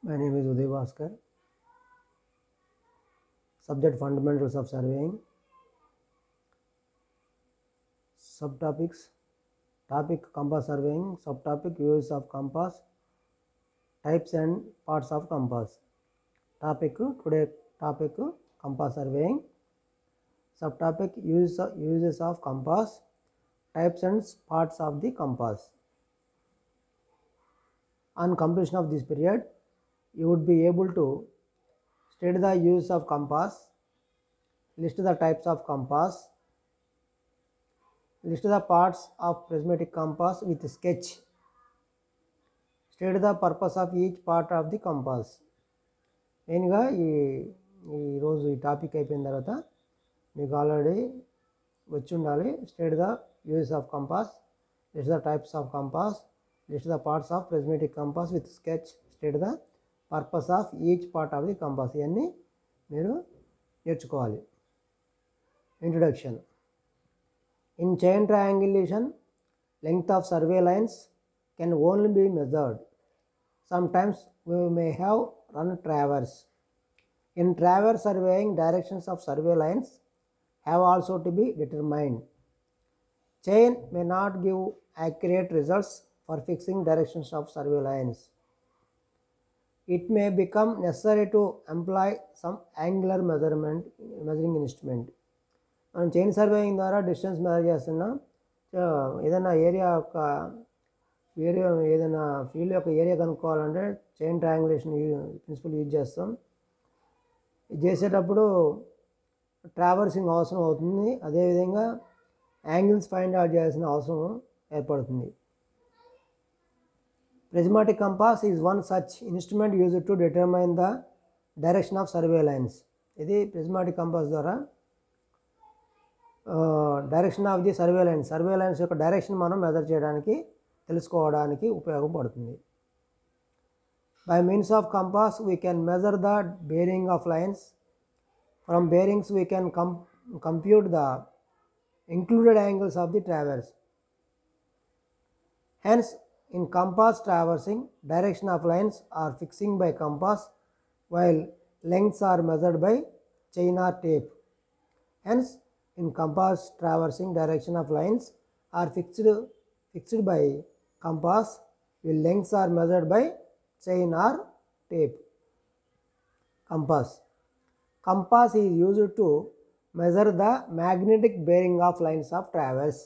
My name is Uday Bhaskar. Subject Fundamentals of Surveying. Subtopics Topic Compass Surveying. Subtopic Use of Compass. Types and parts of compass. Topic Today topic Compass Surveying. Subtopic use, Uses of Compass. Types and parts of the compass. On completion of this period, you would be able to state the use of compass, list the types of compass, list the parts of prismatic compass with sketch, state the purpose of each part of the compass. మెయిన్గా ఈ ఈరోజు ఈ topic అయిపోయిన తర్వాత మీకు already వచ్చి ఉండాలి state the uses of compass list the types of compass list the parts of prismatic compass with sketch state the purpose of each part of the compass ఇవన్నీ మీరు నేర్చుకోవాలి introduction in chain triangulation length of survey lines can only be measured sometimes we may have run traverse. In traverse surveying, directions of survey lines have also to be determined. Chain may not give accurate results for fixing directions of survey lines. It may become necessary to employ some angular measurement measuring instrument. మనం chain surveying ద్వారా distance measure చేస్తున్నాం so ఏదైనా area యొక్క area ఏదైనా field యొక్క area కనుక్కోవాలంటే chain triangulation principle use చేస్తాం ఇది చేసేటప్పుడు ట్రావర్సింగ్ అవసరం అవుతుంది అదేవిధంగా యాంగిల్స్ ఫైండ్ అవుట్ చేయాల్సిన అవసరం ఏర్పడుతుంది prismatic compass is one such instrument use to determine the direction of survey lines ఇది ప్రిజ్మాటిక్ కంపాస్ ద్వారా direction of the survey lines survey lines యొక్క డైరెక్షన్ మనం మెజర్ చేయడానికి తెలుసుకోవడానికి ఉపయోగపడుతుంది by means of compass we can measure the bearing of lines from bearings we can com compute the included angles of the travels hence in compass traversing direction of lines are fixing by compass while lengths are measured by chain or tape hence in compass traversing direction of lines are fixed fixed by compass while lengths are measured by chain or tape. Compass. Compass is used to measure the magnetic bearing of lines of traverse.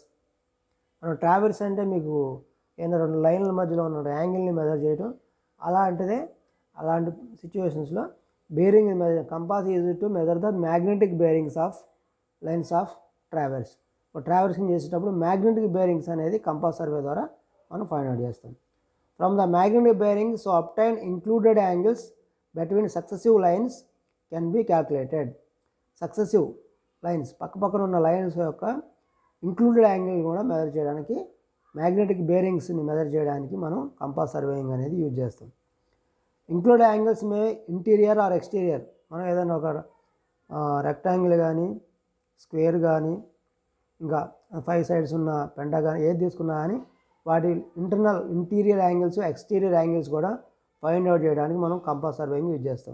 మనం travels అంటే మీకు ఏదైనా రెండు లైన్ల మధ్యలో ఉన్న యాంగిల్ని measure చేయడం అలాంటిదే అలాంటి సిచ్యువేషన్స్లో bearing compass use to measure the magnetic bearings of lines of travels traversing చేసేటప్పుడు మ్యాగ్నెటిక్ బేరింగ్స్ అనేది కంపాస్ సర్వే ద్వారా మనం ఫైండ్ అవుట్ చేస్తాం from the magnetic bearing so obtain included angles between successive lines can be calculated successive lines పక్క పక్కన ఉన్న lines యొక్క included angle కూడా మెజర్ చేయడానికి మ్యాగ్నెటిక్ బేరింగ్స్ని మెజర్ చేయడానికి మనం కంపాస్ సర్వేయింగ్ అనేది యూజ్ చేస్తాం include angles may interior or exterior మనం ఏదైనా ఒక రెక్టాంగిల్ కానీ స్క్వేర్ కానీ ఇంకా ఫైవ్ సైడ్స్ ఉన్న పెంటగాన్ ఏది తీసుకున్నా కానీ వాటి internal interior angles exterior angles కూడా ఫైండ్ అవుట్ చేయడానికి మనం కంపాస్ సర్వేయింగ్ యూజ్ చేస్తాం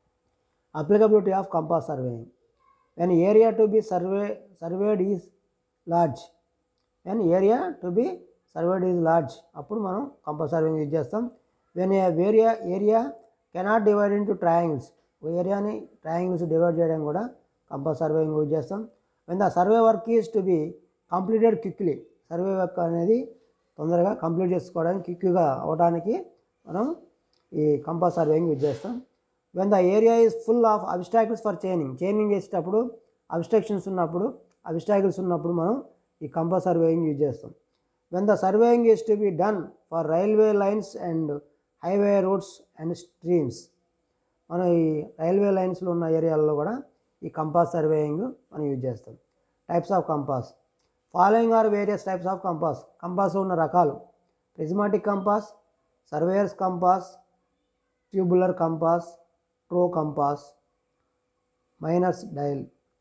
applicability of compass surveying when area to be survey surveyed is large when area to be surveyed is large అప్పుడు మనం కంపాస్ సర్వేయింగ్ యూజ్ చేస్తాం when area area cannot divide into triangles ఏరియాని triangles divide చేయడం కూడా compass surveying use చేస్తాం when the survey work is to be completed quickly survey work అనేది తొందరగా complete చేసుకోవడానికి క్విక్గా అవడానికి మనం ఈ కంపాస్ సర్వేయింగ్ యూజ్ చేస్తాం when the area is full of obstacles for chaining chaining చేసేటప్పుడు అబ్స్ట్రక్షన్స్ ఉన్నప్పుడు అబ్స్టాకిల్స్ ఉన్నప్పుడు మనం ఈ కంపాస్ సర్వేయింగ్ యూజ్ చేస్తాం when the surveying is to be done for railway lines and highway roads and streams మనం ఈ railway లైన్స్లో ఉన్న ఏరియాల్లో కూడా ఈ కంపాస్ సర్వేయింగ్ మనం యూజ్ చేస్తాం types of compass following are various types of compass compass ఉన్న రకాలు prismatic compass surveyors compass tubular compass trough compass miners dial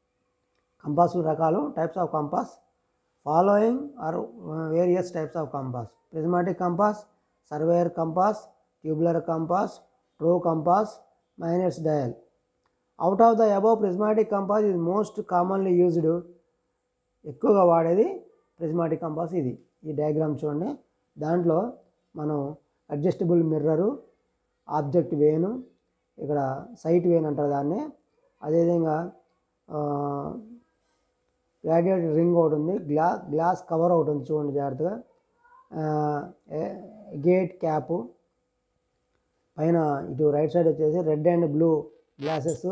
compass రకాలు types of compass following are various types of compass prismatic compass surveyor compass tubular compass true compass minus dial out of the above prismatic compass is most commonly used ఎక్కువగా వాడేది prismatic compass ఇది ఈ diagram చూడండి దాంట్లో మనం adjustable mirror object వేను ఇక్కడ site vane అంటారు దాన్ని అదేవిధంగా గ్రాడ్యుయేట్ రింగ్ ఒకటి ఉంది గ్లా గ్లాస్ కవర్ ఒకటి ఉంది చూడండి జాగ్రత్తగా గేట్ క్యాప్ పైన ఇటు రైట్ సైడ్ వచ్చేసి రెడ్ అండ్ బ్లూ గ్లాసెస్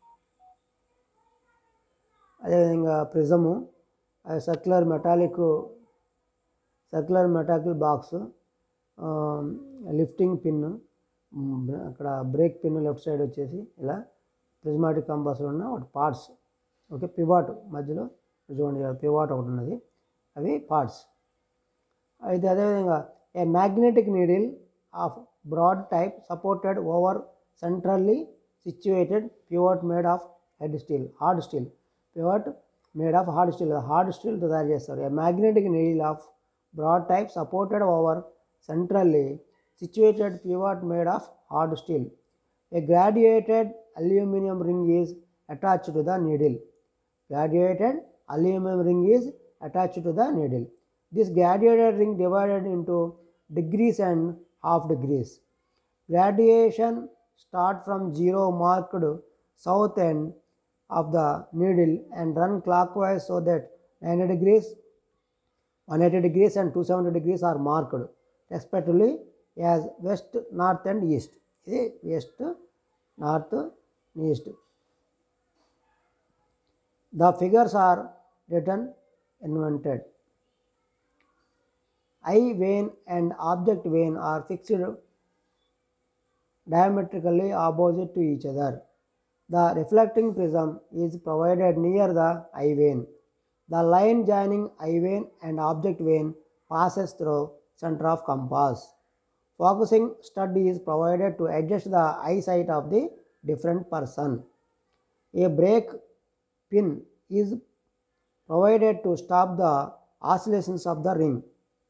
అదేవిధంగా prism circular metallic circular metallic box lifting pin అక్కడ బ్రేక్ పిన్ లెఫ్ట్ సైడ్ వచ్చేసి ఇలా ప్రిజ్మాటిక్ కంపాస్లో ఉన్న ఒకటి పార్ట్స్ ఓకే పివాట్ మధ్యలో చూడండి పివాట్ ఒకటి ఉన్నది అవి పార్ట్స్ అయితే అదేవిధంగా a magnetic needle of broad type supported over centrally situated pivot made of head steel hard steel pivot made of hard steel hard స్టీల్తో తయారు చేస్తారు a magnetic needle of broad type supported over centrally situated pivot made of hard steel. A graduated aluminum ring is attached to the needle. Graduated aluminum ring is attached to the needle. This graduated ring divided into degrees and half degrees. Graduation start from zero marked south end of the needle and run clockwise so that 90 degrees, 180 degrees and 270 degrees are marked respectively as west north and east ఇది west north east the figures are return invented I vein and object vein are fixed diametrically opposite to each other. The reflecting prism is provided near the eye vein. The line joining eye vein and object vein passes through center of compass. Focusing stud is provided to adjust the eyesight of the different person. A brake pin is provided to stop the oscillations of the ring.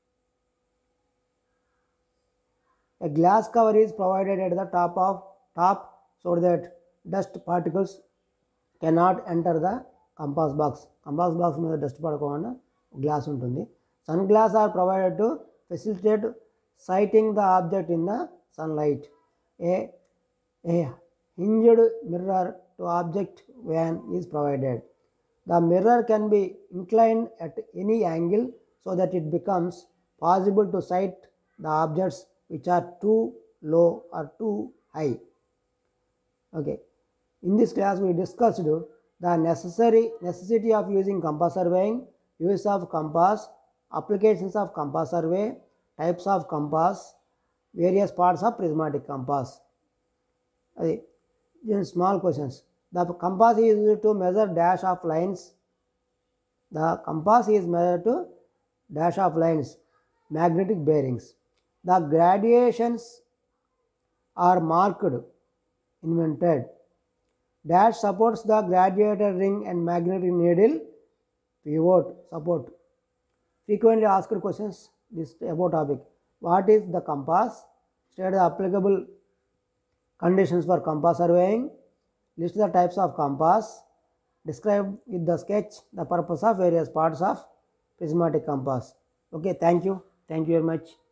A glass cover is provided at the top of top so that dust particles cannot enter the compass box compass box మీద dust పడకుండా glass ఉంటుంది sun glass are provided to facilitate sighting the object in the sunlight a a hinged mirror to object vane is provided the mirror can be inclined at any angle so that it becomes possible to sight the objects which are too low or too high. Okay. In this class, we discussed the necessary necessity of using compass surveying, use of compass, applications of compass survey, types of compass, various parts of prismatic compass. అది then small questions. The compass is used to measure dash of lines. The compass is measured to dash of lines, magnetic bearings. The gradations are marked, invented. Dash supports the graduated ring and magnetic needle pivot support. Frequently asked questions this about topic. What is the compass? State the applicable conditions for compass surveying. List the types of compass. Describe with the sketch the purpose of various parts of prismatic compass. Okay, thank you. Thank you very much.